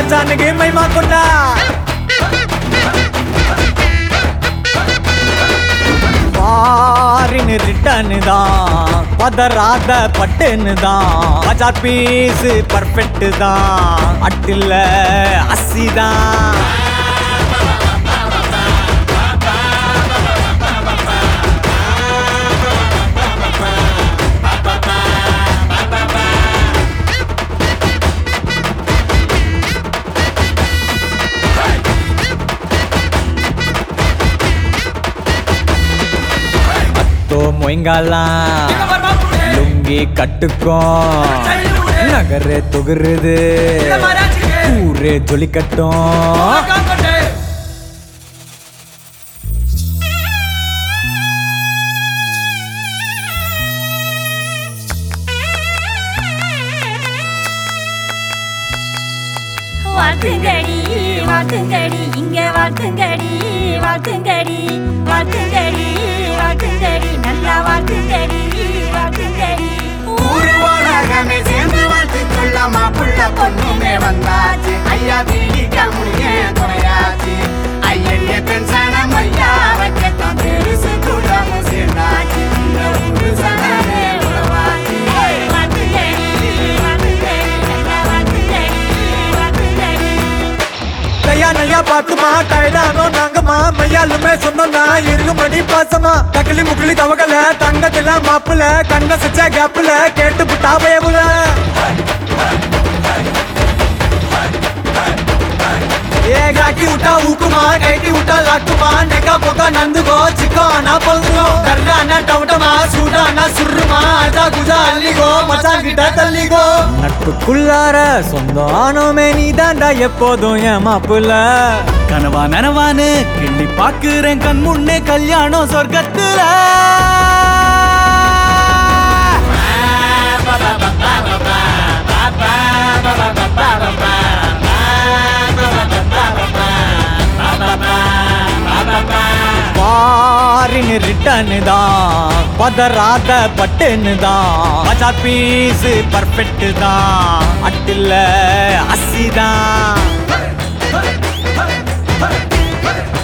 மச்சானுக்கு மைமா கொண்டா பாரின்னு ரிட்டர்னு தான் பதறாத பட்டுன்னு தான் மஜா பீஸ் பர்ஃபெக்ட் தான் அட்டில்ல அசி தான் தோ மொயங்காலாம் லுங்கி கட்டுக்கும் நகரே தொகுருது ஊரே ஜொலி கட்டும் வாழ்த்துங்கடி வாழ்த்துங்கடி இங்க வாழ்த்துங்கடி வாழ்த்துங்கடி வாழ்த்துங்கடி வாழ்த்துங்கடி நல்லா வாழ்த்துங்கடி வாழ்த்துங்கடி உருவாகமே சேர்ந்து வாழ்த்து சொல்லமா புள்ள பொண்ணுமே வந்தாச்சு ஐயா தீடிக்க முடிய துணையாச்சு ஐயன்ய பெண்சனம் ஐயா வைக்கத்தான் பெருசு கூடமும் சேர்ந்தாச்சு இந்த ஊரு சனமே உறவாச்சு வாழ்த்துங்கடி வாழ்த்துங்கடி நல்லா வாழ்த்துங்கடி வாழ்த்துங்கடி நையா நையா பாத்துமா கைலானோ நாங்கம்மா மையாலுமே சொன்னோம்னா இருமடி பாசமா தக்கிலி முக்கிலி தவகல தங்கத்துல மாப்புல கண்ண சச்ச கேப்புல கேட்டு புட்டா பயமுல ஏ காக்கி விட்டா ஊக்குமா கைட்டி விட்டா லாக்குமா நெக்கா போக்கா நந்துகோ சிக்கோ அண்ணா பொங்குறோ கர்றானா டவுட்டமா சூடானா சுருமா அடா குஜா அள்ளிகோ மச்சான் கிட்ட தள்ளிகோ நட்புக்குள்ளார சொந்தம் ஆனோமே நீ தாண்டா எப்போதும் என் மாப்புல கனவா நனவான்னு கிள்ளி பாக்குறேன் கண் முன்னே கல்யாணம் சொர்க்கத்துல பாரின்னு ரிட்டர்னு தான் பதறாத பட்டுன்னு தான் மஜா பீஸ் பர்ஃபெக்ட் தான் அட்டில்ல அசி தான்